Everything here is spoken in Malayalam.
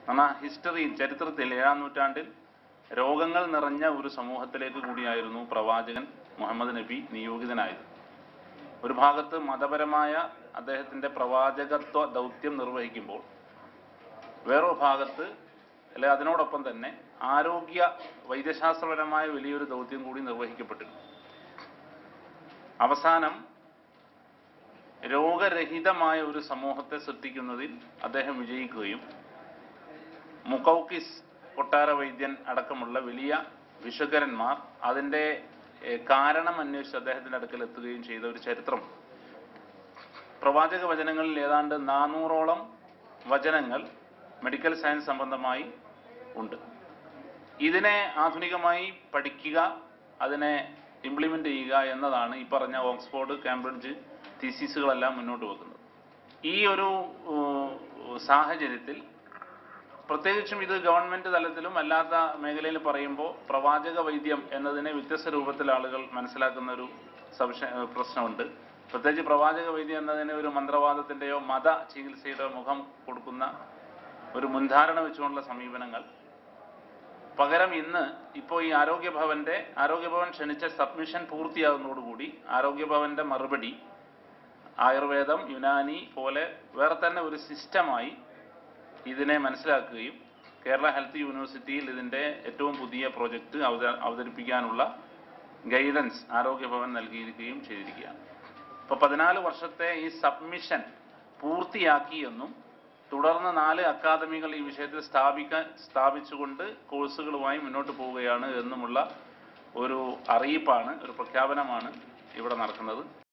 എന്നാൽ ഹിസ്റ്ററിയിൽ ചരിത്രത്തിൽ ഏഴാം നൂറ്റാണ്ടിൽ രോഗങ്ങൾ നിറഞ്ഞ ഒരു സമൂഹത്തിലേക്ക് കൂടിയായിരുന്നു പ്രവാചകൻ മുഹമ്മദ് നബി നിയോഗിതനായത് ഒരു ഭാഗത്ത് മതപരമായ അദ്ദേഹത്തിന്റെ പ്രവാചകത്വ ദൗത്യം നിർവഹിക്കുമ്പോൾ വേറൊരു ഭാഗത്ത് അല്ലെ അതിനോടൊപ്പം തന്നെ ആരോഗ്യ വൈദ്യശാസ്ത്രപരമായ വലിയൊരു ദൗത്യം കൂടി നിർവഹിക്കപ്പെട്ടിരുന്നു അവസാനം രോഗരഹിതമായ ഒരു സമൂഹത്തെ സൃഷ്ടിക്കുന്നതിൽ അദ്ദേഹം വിജയിക്കുകയും മുക്കൗക്കിസ് കൊട്ടാര വൈദ്യൻ അടക്കമുള്ള വലിയ വിഷുകരന്മാർ അതിൻ്റെ ഏഹ്, കാരണം അന്വേഷിച്ച് അദ്ദേഹത്തിൻ്റെ അടുക്കൽ എത്തുകയും ചെയ്ത ഒരു ചരിത്രം പ്രവാചക വചനങ്ങളിൽ ഏതാണ്ട് നാനൂറോളം വചനങ്ങൾ മെഡിക്കൽ സയൻസ് സംബന്ധമായി ഉണ്ട് ഇതിനെ ആധുനികമായി പഠിക്കുക അതിനെ ഇംപ്ലിമെൻ്റ് ചെയ്യുക എന്നതാണ് ഈ പറഞ്ഞ ഓക്സ്ഫോർഡ് കാംബ്രിഡ്ജ് തീസീസുകളെല്ലാം മുന്നോട്ട് വെക്കുന്നത് ഈ ഒരു ഏഹ്, സാഹചര്യത്തിൽ പ്രത്യേകിച്ചും ഇത് ഗവൺമെന്റ് തലത്തിലും അല്ലാത്ത മേഖലയിൽ പറയുമ്പോൾ പ്രവാചക വൈദ്യം എന്നതിനെ വ്യത്യസ്ത രൂപത്തിൽ ആളുകൾ മനസ്സിലാക്കുന്ന ഒരു സവിശ ഏഹ് പ്രശ്നമുണ്ട് പ്രത്യേകിച്ച് പ്രവാചക വൈദ്യം എന്നതിന് ഒരു മന്ത്രവാദത്തിന്റെയോ മത ചികിത്സയുടെയോ മുഖം കൊടുക്കുന്ന ഒരു മുൻധാരണ വെച്ചുകൊണ്ടുള്ള സമീപനങ്ങൾ പകരം ഇന്ന് ഇപ്പോൾ ഈ ആരോഗ്യഭവന്റെ ആരോഗ്യഭവൻ ക്ഷണിച്ച സബ്മിഷൻ പൂർത്തിയാകുന്നതോടുകൂടി ആരോഗ്യഭവന്റെ മറുപടി ആയുർവേദം യുനാനി പോലെ വേറെ തന്നെ ഒരു സിസ്റ്റമായി ഇതിനെ മനസ്സിലാക്കുകയും കേരള ഹെൽത്ത് യൂണിവേഴ്സിറ്റിയിൽ ഇതിന്റെ ഏറ്റവും പുതിയ പ്രോജക്റ്റ് അവത അവതരിപ്പിക്കാനുള്ള ഗൈഡൻസ് ആരോഗ്യഭവൻ നൽകിയിരിക്കുകയും ചെയ്തിരിക്കുകയാണ് ഇപ്പോൾ പതിനാല് വർഷത്തെ ഈ സബ്മിഷൻ പൂർത്തിയാക്കിയെന്നും തുടർന്ന് നാല് അക്കാദമികൾ ഈ വിഷയത്തിൽ സ്ഥാപിക്കാൻ സ്ഥാപിച്ചുകൊണ്ട് കോഴ്സുകളുമായി മുന്നോട്ട് പോവുകയാണ് എന്നുമുള്ള ഒരു അറിയിപ്പാണ് ഒരു പ്രഖ്യാപനമാണ് ഇവിടെ നടക്കുന്നത്